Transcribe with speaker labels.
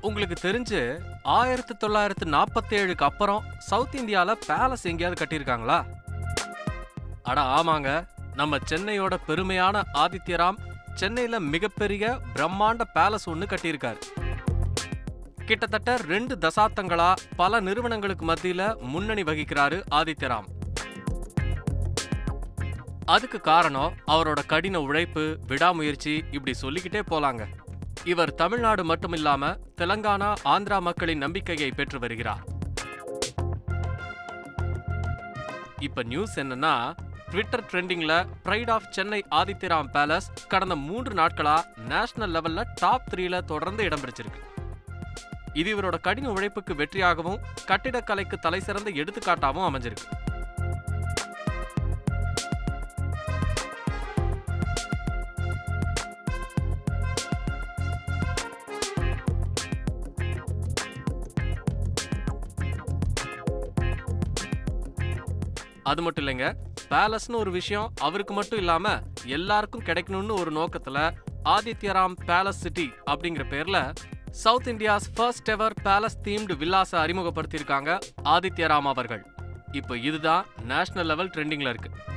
Speaker 1: உங்களுக்கு தெரிஞ்சு ஆயிரத்தி தொள்ளாயிரத்து நாற்பத்தி ஏழுக்கு அப்புறம் சவுத் இந்தியால பேலஸ் எங்கேயாவது கட்டியிருக்காங்களா அட ஆமாங்க நம்ம சென்னையோட பெருமையான ஆதித்யராம் சென்னையில மிகப்பெரிய பிரம்மாண்ட பேலஸ் ஒன்று கட்டியிருக்காரு கிட்டத்தட்ட ரெண்டு தசாப்தங்களா பல நிறுவனங்களுக்கு மத்தியில முன்னணி வகிக்கிறாரு ஆதித்யராம் அதுக்கு காரணம் அவரோட கடின உழைப்பு விடாமுயற்சி இப்படி சொல்லிக்கிட்டே போலாங்க இவர் தமிழ்நாடு மட்டுமில்லாம தெலங்கானா ஆந்திரா மக்களின் நம்பிக்கையை பெற்று வருகிறார் இப்ப நியூஸ் என்னன்னா ட்விட்டர் ட்ரெண்டிங்ல pride of Chennai Adityaram palace கடந்த மூன்று நாட்களா நேஷனல் லெவல்ல டாப் த்ரீல தொடர்ந்து இடம் பிடிச்சிருக்கு இது இவரோட கடின உழைப்புக்கு வெற்றியாகவும் கட்டிடக்கலைக்கு தலை சிறந்த எடுத்துக்காட்டாகவும் அமைஞ்சிருக்கு அது மட்டும் இல்லைங்க பேலஸ்னு ஒரு விஷயம் அவருக்கு மட்டும் இல்லாம எல்லாருக்கும் கிடைக்கணும்னு ஒரு நோக்கத்துல ஆதித்யராம் பேலஸ் சிட்டி அப்படிங்கிற பேர்ல south India's first ever palace themed வில்லாஸை அறிமுகப்படுத்தியிருக்காங்க ஆதித்யராம் அவர்கள் இப்போ இதுதான் நேஷனல் லெவல் ட்ரெண்டிங்ல இருக்கு